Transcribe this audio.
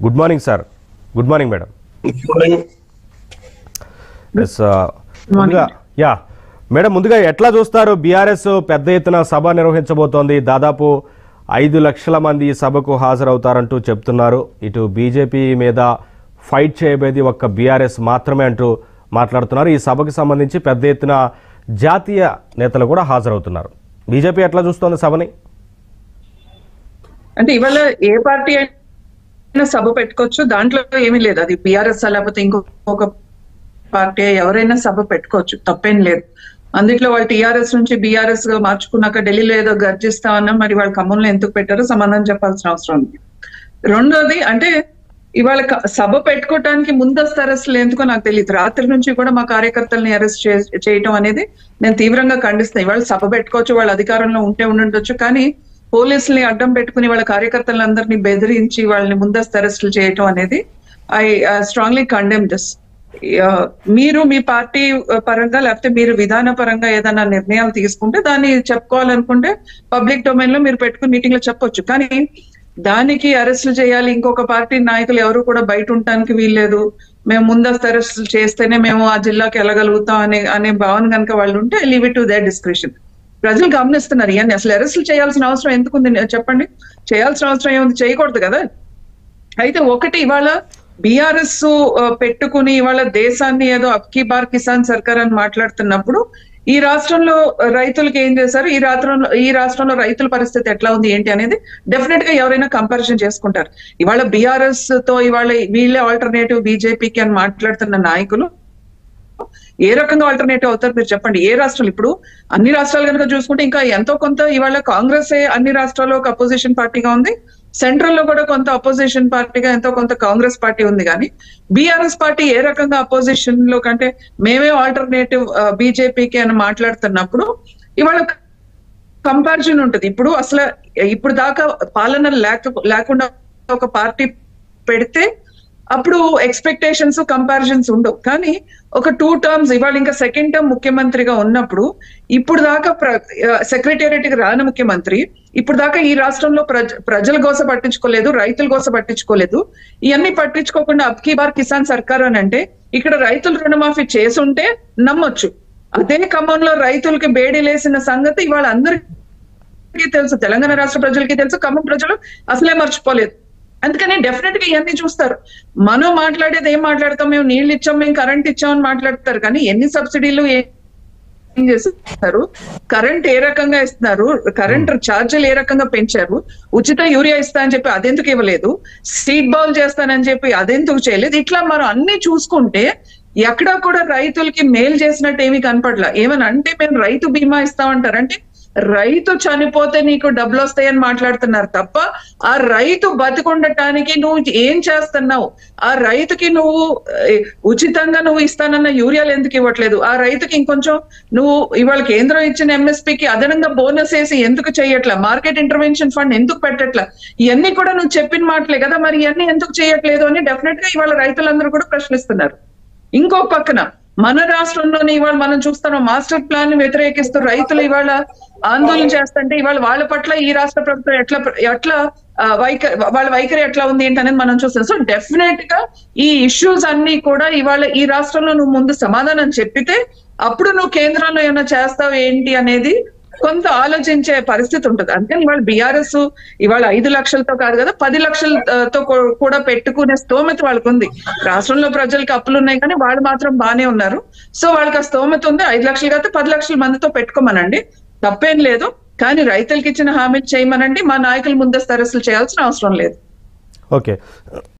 good morning sir good morning madam morning yes ముందుగా yeah madam ముందుగా ఎట్లా చూస్తారు బీఆర్ఎస్ పెద్ద ఎత్తున సభ నిర్వహించబోతోంది దాదాపు ఐదు లక్షల మంది ఈ సభకు హాజరవుతారంటూ చెప్తున్నారు ఇటు బీజేపీ మీద ఫైట్ చేయబోయేది ఒక్క బీఆర్ఎస్ మాత్రమే అంటూ మాట్లాడుతున్నారు ఈ సభకు సంబంధించి పెద్ద ఎత్తున జాతీయ నేతలు కూడా హాజరవుతున్నారు బీజేపీ ఎట్లా చూస్తోంది సభని అంటే ఇవాళ ఏ పార్టీ అయినా సభ పెట్టుకోవచ్చు దాంట్లో ఏమీ లేదు అది బీఆర్ఎస్ లేకపోతే ఇంకొక పార్టీ ఎవరైనా సభ పెట్టుకోవచ్చు తప్పేం లేదు అందుట్లో వాళ్ళు టీఆర్ఎస్ నుంచి బీఆర్ఎస్ గా మార్చుకున్నాక ఢిల్లీలో ఏదో గర్జిస్తామన్నా మరి వాళ్ళు ఖమ్మంలో ఎందుకు పెట్టారో సమాధానం చెప్పాల్సిన అవసరం ఉంది రెండోది అంటే ఇవాళ క- సభ పెట్టుకోవటానికి ముందస్తు అరెస్టులు ఎందుకో నాకు తెలియదు రాత్రి నుంచి కూడా మా కార్యకర్తల్ని అరెస్ట్ చేయటం అనేది నేను తీవ్రంగా ఖండిస్తాను ఇవాళ సభ పెట్టుకోవచ్చు వాళ్ళ అధికారంలో ఉంటే ఉండుండొచ్చు కానీ పోలీసుల్ని అడ్డం పెట్టుకుని వాళ్ళ కార్యకర్తలందరినీ బెదిరించి వాళ్ళని ముందస్తు అరెస్టులు చేయటం అనేది ఐ స్ట్రాంగ్లీ కండెమ్ దిస్ మీరు మీ పార్టీ పరంగా లేకపోతే మీరు విధాన పరంగా ఏదైనా నిర్ణయాలు తీసుకుంటే దాన్ని చెప్పుకోవాలనుకుంటే పబ్లిక్ డొమైన్ లో మీరు పెట్టుకుని మీటింగ్ లో చెప్పొచ్చు కానీ దానికి అరెస్టులు చేయాలి ఇంకొక పార్టీ నాయకులు ఎవరు కూడా బయట ఉండటానికి వీల్లేదు మేము ముందస్తు అరెస్టులు చేస్తేనే మేము ఆ జిల్లాకి వెళ్ళగలుగుతాం అనే అనే భావన కనుక వాళ్ళు ఉంటే leave it to their description ప్రజలు గమనిస్తున్నారు ఇవన్నీ అసలు అరెస్టులు చేయాల్సిన అవసరం ఎందుకుంది చెప్పండి చేయాల్సిన అవసరం ఏముంది చేయకూడదు కదా అయితే ఒకటి ఇవాళ బీఆర్ఎస్ పెట్టుకుని ఇవాళ దేశాన్ని ఏదో అబ్కీ బార్ కిసాన్ సర్కార్ అని మాట్లాడుతున్నప్పుడు ఈ రాష్ట్రంలో రైతులకి ఏం చేశారు ఈ రాష్ట్రంలో ఈ రాష్ట్రంలో రైతుల పరిస్థితి ఎట్లా ఉంది ఏంటి అనేది డెఫినెట్ గా ఎవరైనా కంపారిజన్ చేసుకుంటారు ఇవాళ బీఆర్ఎస్ తో ఇవాళ వీళ్ళే ఆల్టర్నేటివ్ బీజేపీకి అని మాట్లాడుతున్న నాయకులు ఏ రకంగా ఆల్టర్నేటివ్ అవుతారు మీరు చెప్పండి ఏ రాష్ట్రాలు ఇప్పుడు అన్ని రాష్ట్రాలు కనుక చూసుకుంటే ఇంకా ఎంతో కొంత ఇవాళ కాంగ్రెస్ అన్ని రాష్ట్రాల్లో ఒక అపోజిషన్ పార్టీగా ఉంది సెంట్రల్ లో కూడా కొంత అపోజిషన్ పార్టీగా ఎంతో కొంత కాంగ్రెస్ పార్టీ ఉంది కానీ బీఆర్ఎస్ పార్టీ ఏ రకంగా అపోజిషన్ లో కంటే మేమే ఆల్టర్నేటివ్ బీజేపీకి అని మాట్లాడుతున్నప్పుడు ఇవాళ కంపారిజన్ ఉంటుంది ఇప్పుడు అసలు ఇప్పుడు దాకా పాలన లేక లేకుండా ఒక పార్టీ పెడితే అప్పుడు ఎక్స్పెక్టేషన్స్ కంపారిజన్స్ ఉండవు కానీ ఒక టూ టర్మ్స్ ఇవాళ ఇంకా సెకండ్ టర్మ్ ముఖ్యమంత్రిగా ఉన్నప్పుడు ఇప్పుడు దాకా సెక్రటేరియట్ కి రాని ముఖ్యమంత్రి ఇప్పుడు దాకా ఈ రాష్ట్రంలో ప్రజ ప్రజల గోస పట్టించుకోలేదు రైతుల గోస పట్టించుకోలేదు ఇవన్నీ పట్టించుకోకుండా అబ్కీ బార్ కిసాన్ సర్కార్ అని అంటే ఇక్కడ రైతులు రుణమాఫీ చేసుంటే నమ్మొచ్చు అదే ఖమ్మంలో రైతులకి బేడీలేసిన సంగతి ఇవాళ అందరికీ తెలుసు తెలంగాణ రాష్ట్ర ప్రజలకి తెలుసు ఖమ్మం ప్రజలు అసలే మర్చిపోలేదు అందుకని డెఫినెట్ గా ఇవన్నీ చూస్తారు మనం మాట్లాడేది ఏం మాట్లాడతాం మేము నీళ్ళు ఇచ్చాం మేము కరెంట్ ఇచ్చాం అని మాట్లాడతారు కానీ ఎన్ని సబ్సిడీలు ఏ- ఏం చేస్తున్నారు కరెంట్ ఏ రకంగా ఇస్తున్నారు కరెంట్ ఛార్జీలు ఏ రకంగా పెంచారు ఉచిత యూరియా ఇస్తా అని చెప్పి అదెందుకు ఇవ్వలేదు సీడ్ బౌల్ చేస్తానని చెప్పి అదెందుకు చేయలేదు ఇట్లా మనం అన్ని చూసుకుంటే ఎక్కడా కూడా రైతులకి మేలు చేసినట్టు ఏమీ కనపడలా ఏమని అంటే మేము రైతు బీమా ఇస్తామంటారు అంటే రైతు చనిపోతే నీకు డబ్బులు వస్తాయని మాట్లాడుతున్నారు తప్ప ఆ రైతు బతికుండటానికి నువ్వు ఏం చేస్తున్నావు ఆ రైతుకి నువ్వు ఏ, ఉచితంగా నువ్వు ఇస్తానన్న యూరియాలు ఎందుకు ఇవ్వట్లేదు ఆ రైతుకి ఇంకొంచెం నువ్వు ఇవాళ కేంద్రం ఇచ్చిన ఎంఎస్పీకి అదనంగా బోనస్ వేసి ఎందుకు చేయట్లా మార్కెట్ ఇంటర్వెన్షన్ ఫండ్ ఎందుకు పెట్టట్లా ఇవన్నీ కూడా నువ్వు చెప్పిన మాటలే కదా మరి ఇవన్నీ ఎందుకు చేయట్లేదు అని డెఫినెట్ గా ఇవాళ రైతులందరూ కూడా ప్రశ్నిస్తున్నారు ఇంకో పక్కన మన రాష్ట్రంలోనే ఇవాళ మనం చూస్తున్నాం మాస్టర్ ప్లాన్ ని వ్యతిరేకిస్తూ రైతులు ఇవాళ ఆందోళన చేస్తుంటే ఇవాళ వాళ్ళ పట్ల ఈ రాష్ట్ర ప్రభుత్వం ఎట్లా ఎట్లా ఆ, వైఖరి వాళ్ళ వైఖరి ఎట్లా ఉంది ఏంటి అనేది మనం చూస్తాం సో డెఫినెట్ గా ఈ ఇష్యూస్ అన్ని కూడా ఇవాళ ఈ రాష్ట్రంలో నువ్వు ముందు సమాధానం చెప్పితే అప్పుడు నువ్వు కేంద్రంలో ఏమైనా చేస్తావు ఏంటి అనేది కొంత ఆలోచించే పరిస్థితి ఉంటుంది అంటే ఇవాళ బీఆర్ఎస్ ఇవాళ ఐదు లక్షలతో కాదు కదా పది లక్షలతో కూ- కూడా పెట్టుకునే స్తోమత వాళ్ళకు ఉంది రాష్ట్రంలో ప్రజలకు అప్పులు ఉన్నాయి కానీ వాళ్ళు మాత్రం బానే ఉన్నారు సో వాళ్ళకి ఆ స్తోమత ఉంది ఐదు లక్షలు కాదు పది లక్షల మందితో పెట్టుకోమనండి తప్పేం లేదు కానీ రైతులకు ఇచ్చిన హామీలు చేయమనండి మా నాయకులు ముందస్తు అరెస్టులు చేయాల్సిన అవసరం లేదు ఓకే